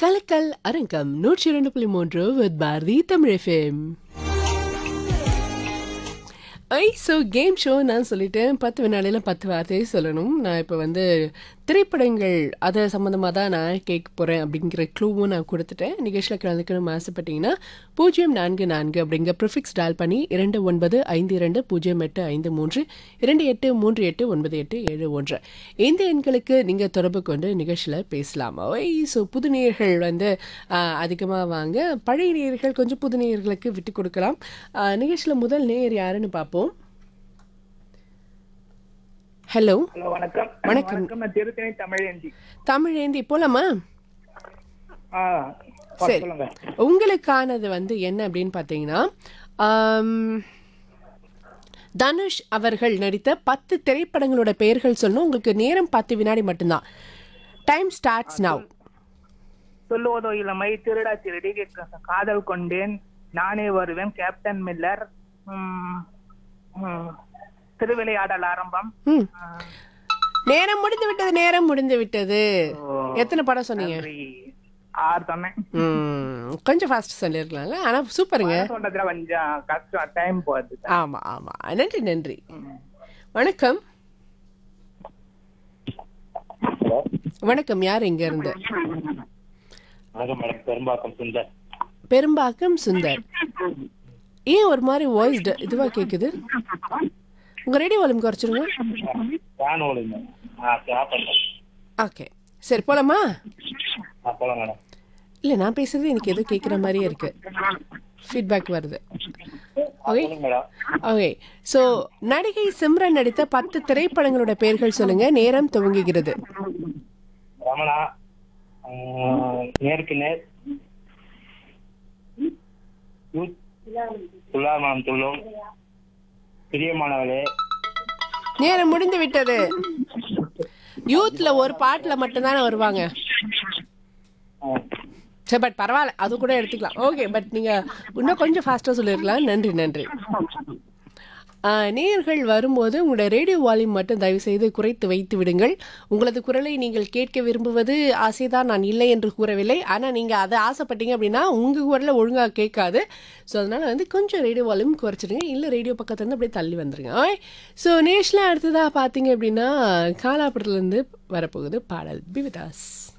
கலக்கல் அரங்கம் நூற்றி இரண்டு புள்ளி மூன்று with Bharati Tamil FM I so game show நான் சொல்லிட்டேன் பத்து வினாடியில் பத்து வார்த்தையை சொல்லணும் நான் இப்போ வந்து திரைப்படங்கள் அதை சம்மந்தமாக தான் நான் கேட்க போகிறேன் அப்படிங்கிற க்ளூவும் நான் கொடுத்துட்டேன் நிகழ்ச்சியில் கலந்துக்கணும் ஆசைப்பட்டீங்கன்னா பூஜ்ஜியம் நான்கு நான்கு அப்படிங்கிற ப்ரிஃபிக்ஸ் டால் பண்ணி இரண்டு ஒன்பது ஐந்து இரண்டு பூஜ்ஜியம் எட்டு ஐந்து மூன்று இரண்டு எட்டு மூன்று எட்டு ஒன்பது எட்டு ஏழு ஒன்று இந்த எண்களுக்கு நீங்கள் தொடர்பு கொண்டு நிகழ்ச்சியில் பேசலாம் ஓய் ஸோ புது நேயர்கள் வந்து அதிகமாக வாங்க பழைய நேயர்கள் கொஞ்சம் புது நேயர்களுக்கு விட்டு கொடுக்கலாம் நிகழ்ச்சியில் முதல் நேயர் யாருன்னு பார்ப்போம் ஹலோ ஹலோ வணக்கம் வணக்கம். வணக்கம் நான் திருத்தணி தமிழேந்தி தமிழ் ஏந்தி போலாமா ஆ சரி சொல்லுங்க உங்களுக்கானது வந்து என்ன அப்படின்னு பார்த்தீங்கன்னா ஆம், தனுஷ் அவர்கள் நடித்த பத்து திரைப்படங்களோட பெயர்கள் சொல்லணும் உங்களுக்கு நேரம் பத்து வினாடி மட்டும்தான் டைம் ஸ்டார்ட்ஸ் நவ் சொல்லுவதோ இளமை திருடா திருடி காதல் கொண்டேன் நானே வருவேன் கேப்டன் மில்லர் ம், ம், திருவிளையாடல் ஆரம்பம் ம் ஆ, நேரம் முடிந்து விட்டது நேரம் முடிந்து விட்டது எத்தனை படம் சொன்னீங்க சரி. ஆறு சொன்னேன் ம், கொஞ்சம் ஃபாஸ்ட் சொல்லியிருக்கலாம்ல ஆனால் சூப்பருங்க சொல்றதுல கொஞ்சம் கஷ்டம் டைம் போகுது ஆமா ஆமா நன்றி நன்றி வணக்கம் ஹலோ வணக்கம் யார் இங்க இருந்து வணக்கம் மேடம் பெரும்பாக்கம் சுந்தர் பெரும்பாக்கம் சுந்தர் ஏன் ஒரு மாதிரி வாய்ஸ் இதுவா கேக்குது உங்க ரேடியோ வால்யூம் குறைச்சிருங்க ஃபேன் ஓடுங்க ஆ ஆஃப் பண்ணேன் ஓகே சரி போலாமா ஆ போலாம் மேடம் இல்ல நான் பேசுறது எனக்கு ஏதோ கேக்குற மாதிரியே இருக்கு ஃபீட்பேக் வருது ஓகே சொல்லுங்க மேடம் ஓகே ஸோ நடிகை சிம்ரன் நடித்த பத்து திரைப்படங்களோட பெயர்கள் சொல்லுங்க நேரம் துவங்குகிறது ரமணா ஆ, நேருக்கு நேர் யூத் துல்லாமணம் துள்ளும் பிரியமானவளே நேரம் முடிந்து விட்டது யூத்ல ஒரு பாட்டுல மட்டும்தானே வருவாங்க ஆ, சரி பட் பரவாயில்ல அது கூட எடுத்துக்கலாம் ஓகே பட் நீங்க இன்னும் கொஞ்சம் ஃபாஸ்டா சொல்லிருக்கலாம் நன்றி நன்றி ஆ, நேயர்கள் வரும்போது உங்களோட ரேடியோ வால்யூம் மட்டும் தயவு செய்து குறைத்து வைத்து விடுங்கள் உங்களது குரலை நீங்கள் கேட்க விரும்புவது ஆசைதான் நான் இல்லை என்று கூறவில்லை ஆனால் நீங்கள் அதை ஆசைப்பட்டீங்க அப்படின்னா உங்கள் குரலை ஒழுங்காக கேட்காது ஸோ அதனால் வந்து கொஞ்சம் ரேடியோ வால்யூம் குறைச்சிடுங்க இல்லை ரேடியோ பக்கத்துலேருந்து அப்படியே தள்ளி வந்துருங்க ஓய் ஸோ நேஷ்லாம் அடுத்ததாக பார்த்தீங்க அப்படின்னா காலாபுரத்துலேருந்து வரப்போகுது பாடல் பிவிதாஸ்